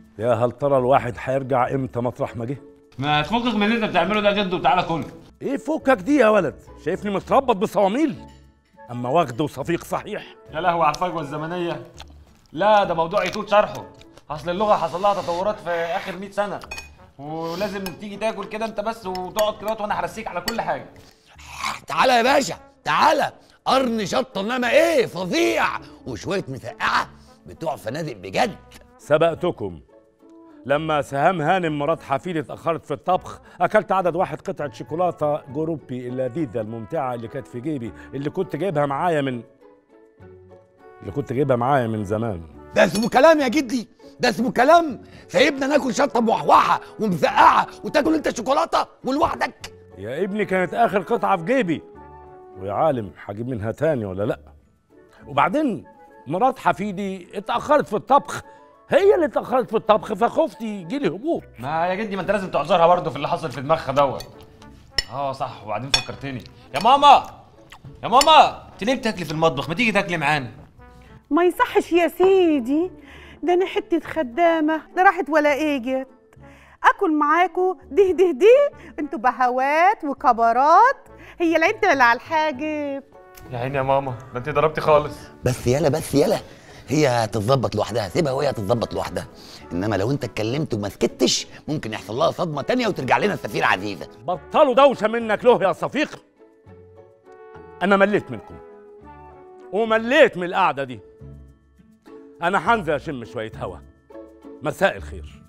يا هل ترى الواحد هيرجع امتى مطرح ما جه ما تفكك من اللي انت بتعمله ده جد وتعالى كل ايه فكك دي يا ولد شايفني متربط بصواميل اما واخد وصفيق صحيح يا لهوي على الفجوه الزمنيه لا ده موضوع يطول شرحه اصل اللغه حصل لها تطورات في اخر 100 سنه ولازم تيجي تاكل كده انت بس وتقعد كده وانا هرسيك على كل حاجه تعالى يا باشا تعالى قرن شطه انما ايه فظيع وشويه مسقعه بتوع فنادق بجد سبقتكم لما سهام هانم مرات حفيدي اتأخرت في الطبخ أكلت عدد واحد قطعة شوكولاتة جروبي اللذيذة الممتعة اللي كانت في جيبي اللي كنت جايبها معايا من اللي كنت جايبها معايا من زمان ده اسمه كلام يا جدي ده اسمه كلام سايبنا ناكل شطه موحوحه ومسقعه وتاكل انت شوكولاته ولوحدك يا ابني كانت آخر قطعة في جيبي ويا عالم هجيب منها تاني ولا لأ وبعدين مرات حفيدي اتأخرت في الطبخ هي اللي اتأخرت في الطبخ فخفت يجيلي هبوط ما يا جدي ما انت لازم تعذرها برضه في اللي حصل في دماغها دوت اه صح وبعدين فكرتني يا ماما يا ماما انت ليه بتاكلي في المطبخ ما تيجي تاكلي معانا ما يصحش يا سيدي ده انا حته خدامه لا راحت ولا اجت اكل معاكو ده ده ده انتوا بهوات وكبرات هي العين اللي على الحاجب يا عيني يا ماما ده انت ضربتي خالص بس يلا بس يلا هي هتتظبط لوحدها سيبها وهي هتتظبط لوحدها انما لو انت اتكلمت وما سكتش ممكن يحصل لها صدمه تانية وترجع لنا السفيره عزيزه بطلوا دوشة منك له يا صفيق أنا مليت منكم ومليت من القعدة دي أنا هنزل أشم شوية هوا مساء الخير